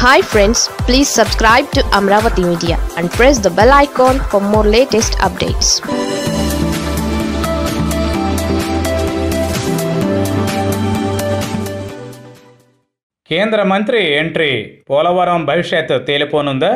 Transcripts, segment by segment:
hi friends please subscribe to Amaravati media and press the bell icon for more latest updates కేంద్ర మంత్రి entry Polavaram భవిష్యత్ తేలిపోనుందా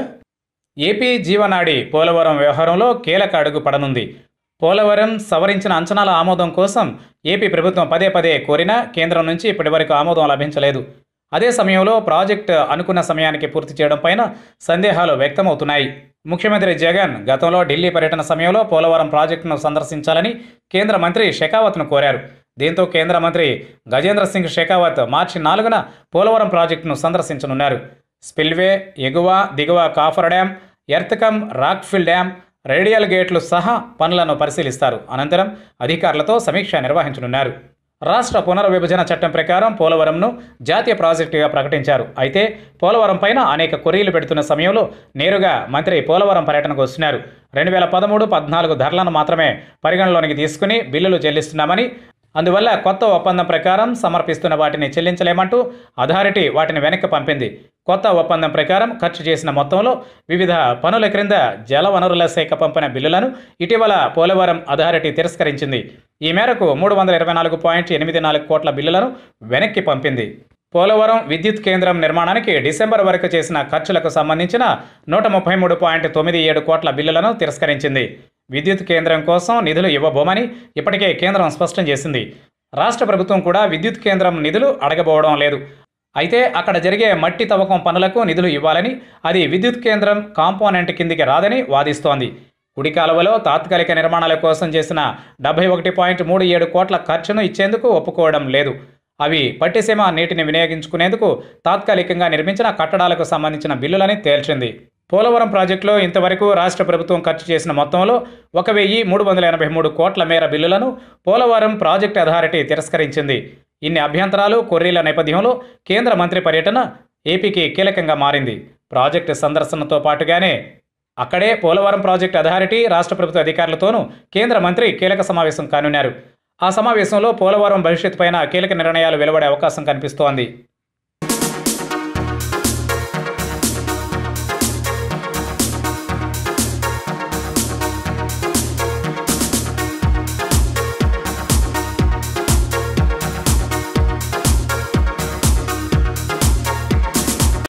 AP జీవనాడి పోలవరం వ్యవహారంలో కీలక అడుగు పడనుంది పోలవరం సవరించిన అంచనాల ఆమోదం కోసం ఏపీ ప్రభుత్వం పదే పదే కోరినా కేంద్రం నుంచి ఇప్పటివరకు ఆమోదం లభించలేదు అదే సమయంలో ప్రాజెక్టు అనుకున్న సమయానికి పూర్తి చేయడం పైన సందేహాలు వ్యక్తమవుతున్నాయి ముఖ్యమంత్రి జగన్ గతంలో ఢిల్లీ పర్యటన సమయంలో పోలవరం ప్రాజెక్టును సందర్శించాలని కేంద్ర మంత్రి షెకావత్ను కోరారు దీంతో కేంద్ర మంత్రి గజేంద్ర సింగ్ షెకావత్ మార్చి నాలుగున పోలవరం ప్రాజెక్టును సందర్శించనున్నారు స్పిల్వే ఎగువ దిగువ coffer dam earth cum rockfill dam radial గేట్లు సహా పనులను పరిశీలిస్తారు అనంతరం అధికారులతో సమీక్ష నిర్వహించనున్నారు రాష్ట్ర పునర్విభజన చట్టం ప్రకారం పోలవరంను జాతీయ ప్రాజెక్టుగా ప్రకటించారు అయితే పోలవరం పైన అనేక కొర్రీలు పెడుతున్న సమయంలో నేరుగా మంత్రి పోలవరం పర్యటనకు వస్తున్నారు రెండు వేల పదమూడు పద్నాలుగు ధరలను మాత్రమే పరిగణలోనికి తీసుకుని బిల్లులు చెల్లిస్తున్నామని అందువల్ల కొత్త ఒప్పందం ప్రకారం సమర్పిస్తున్న వాటిని చెల్లించలేమంటూ అథారిటీ వాటిని వెనక్కి పంపింది కొత్త ఒప్పందం ప్రకారం ఖర్చు చేసిన మొత్తంలో వివిధ పనుల క్రింద జల వనరుల శాఖ పంపిన బిల్లులను ఇటీవల పోలవరం అథారిటీ తిరస్కరించింది ఈ మేరకు మూడు వందల ఇరవై నాలుగు పాయింట్ ఎనిమిది నాలుగు కోట్ల బిల్లులను వెనక్కి పంపింది పోలవరం విద్యుత్ కేంద్రం నిర్మాణానికి డిసెంబర్ వరకు చేసిన ఖర్చులకు సంబంధించిన నూట ముప్పై మూడు పాయింట్ తొమ్మిది ఏడు కోట్ల బిల్లులను తిరస్కరించింది విద్యుత్ కేంద్రం కోసం నిధులు ఇవ్వబోమని ఇప్పటికే కేంద్రం స్పష్టం చేసింది రాష్ట్ర ప్రభుత్వం కూడా విద్యుత్ కేంద్రం నిధులు అడగబోవడం లేదు అయితే అక్కడ జరిగే మట్టి తవ్వకం పనులకు నిధులు ఇవ్వాలని అది విద్యుత్ కేంద్రం కాంపోనెంట్ కిందికి రాదని వాదిస్తోంది కుడి కాలువలో తాత్కాలిక నిర్మాణాల కోసం చేసిన డెబ్బై ఒకటి పాయింట్ మూడు ఏడు కోట్ల ఖర్చును ఇచ్చేందుకు ఒప్పుకోవడం లేదు అవి పట్టిసీమ నీటిని వినియోగించుకునేందుకు తాత్కాలికంగా నిర్మించిన కట్టడాలకు సంబంధించిన బిల్లులని తేల్చింది పోలవరం ప్రాజెక్టులో ఇంతవరకు రాష్ట్ర ప్రభుత్వం ఖర్చు చేసిన మొత్తంలో ఒక వెయ్యి మూడు వందల ఎనభై మూడు కోట్ల మేర బిల్లులను పోలవరం ప్రాజెక్ట్ అథారిటీ తిరస్కరించింది ఇన్ని అభ్యంతరాలు కొర్రీల నేపథ్యంలో కేంద్ర మంత్రి పర్యటన ఏపీకి కీలకంగా మారింది ప్రాజెక్టు సందర్శనతో పాటుగానే అక్కడే పోలవరం ప్రాజెక్టు అథారిటీ రాష్ట్ర ప్రభుత్వ అధికారులతోనూ కేంద్ర మంత్రి కీలక సమావేశం కానున్నారు ఆ సమావేశంలో పోలవరం భవిష్యత్తు పైన కీలక నిర్ణయాలు వెలువడే అవకాశం కనిపిస్తోంది